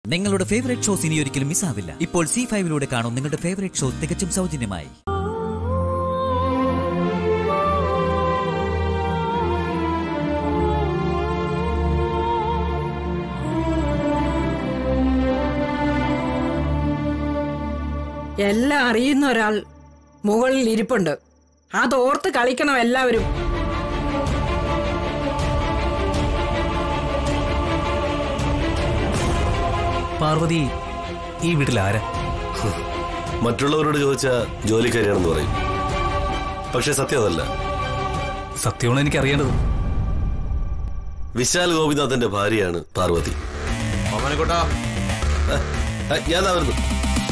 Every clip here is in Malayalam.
നിങ്ങളുടെ ഫേവറേറ്റ് ഷോസ് ഇനി ഒരിക്കലും മിസ്സാവില്ല ഇപ്പോൾ സി ഫൈവിലൂടെ കാണും നിങ്ങളുടെ ഫേവറേറ്റ് ഷോ തികച്ചും സൗജന്യമായി എല്ലാം അറിയുന്ന ഒരാൾ മുകളിൽ ഇരിപ്പുണ്ട് അതോർത്ത് കളിക്കണം എല്ലാവരും പാർവതി ഈ വീട്ടിൽ ആരാ മറ്റുള്ളവരോട് ചോദിച്ചാൽ ജോലിക്കാരിയാണെന്ന് പറയും പക്ഷെ സത്യം അതല്ല സത്യമാണ് എനിക്ക് അറിയേണ്ടത് വിശാൽ ഗോപിനാഥന്റെ ഭാര്യയാണ് പാർവതി ഓമനക്കോട്ടാ ആ, ആ, ഞാൻ ദാ വരുന്നു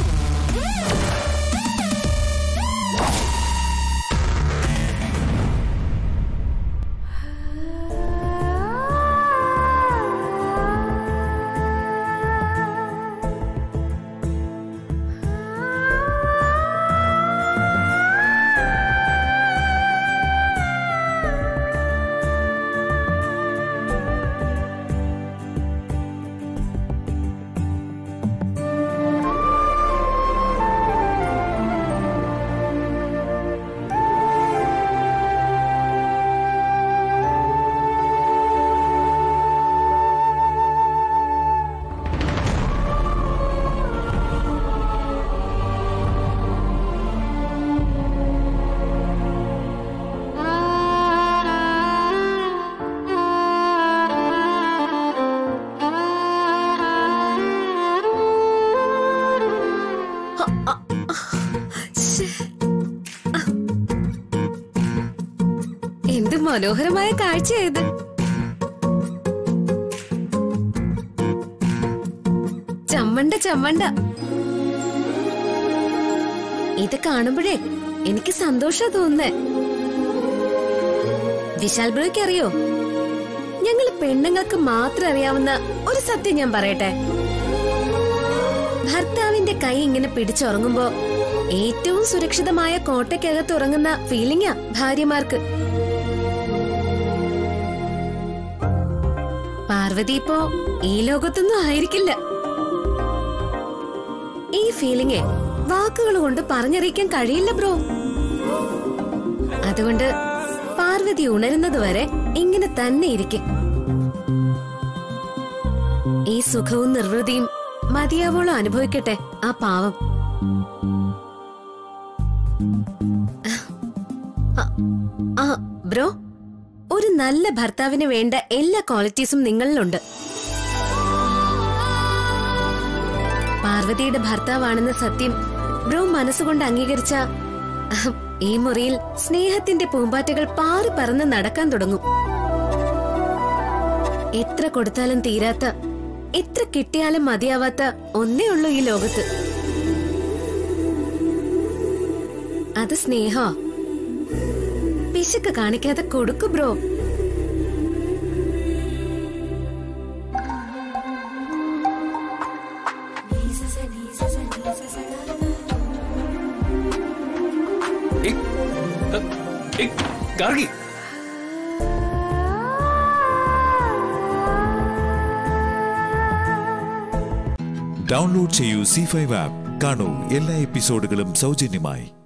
എന്ത് മനോഹരമായ കാഴ്ചയായത് ചമ്മണ്ട ചമ്മണ്ട ഇത് കാണുമ്പോഴേ എനിക്ക് സന്തോഷ തോന്നുന്നേ വിശാൽ ബ്രോയ്ക്ക് അറിയോ ഞങ്ങൾ പെണ്ണുങ്ങൾക്ക് മാത്രം അറിയാവുന്ന ഒരു സത്യം ഞാൻ പറയട്ടെ ഭർത്താവിന്റെ കൈ ഇങ്ങനെ പിടിച്ചുറങ്ങുമ്പോ ഏറ്റവും സുരക്ഷിതമായ കോട്ടയ്ക്കകത്ത് ഉറങ്ങുന്ന ഫീലിംഗാ ഭാര്യമാർക്ക് പാർവതി ഇപ്പോ ഈ ലോകത്തൊന്നും ആയിരിക്കില്ല ഈ ഫീലിംഗ് വാക്കുകൾ കൊണ്ട് പറഞ്ഞറിയിക്കാൻ കഴിയില്ല ബ്രോ അതുകൊണ്ട് പാർവതി ഉണരുന്നത് വരെ ഇങ്ങനെ തന്നെ ഇരിക്കും ഈ സുഖവും നിർവൃതിയും മതിയാവോളം അനുഭവിക്കട്ടെ ആ പാവം ആ- ആ ബ്രോ ഒരു നല്ല ഭർത്താവിന് വേണ്ട എല്ലാ ക്വാളിറ്റീസും നിങ്ങളിലുണ്ട് പാർവതിയുടെ ഭർത്താവാണെന്ന സത്യം ബ്രോ മനസ്സുകൊണ്ട് അംഗീകരിച്ച അഹം, ഈ മുറിയിൽ സ്നേഹത്തിന്റെ പൂമ്പാറ്റകൾ പാറി പറന്ന് നടക്കാൻ തുടങ്ങും എത്ര കൊടുത്താലും തീരാത്ത എത്ര കിട്ടിയാലും മതിയാവാത്ത ഒന്നേ ഉള്ളൂ ഈ ലോകത്ത് അത് സ്നേഹ പിശുക്ക് കാണിക്കാതെ കൊടുക്കു ബ്രോ ഏയ്, ഏ, ഏയ്, ഗാർഗി ഡൗൺലോഡ് ചെയ്യൂ സി ഫൈവ് ആപ്പ് കാണൂ എല്ലാ എപ്പിസോഡുകളും സൗജന്യമായി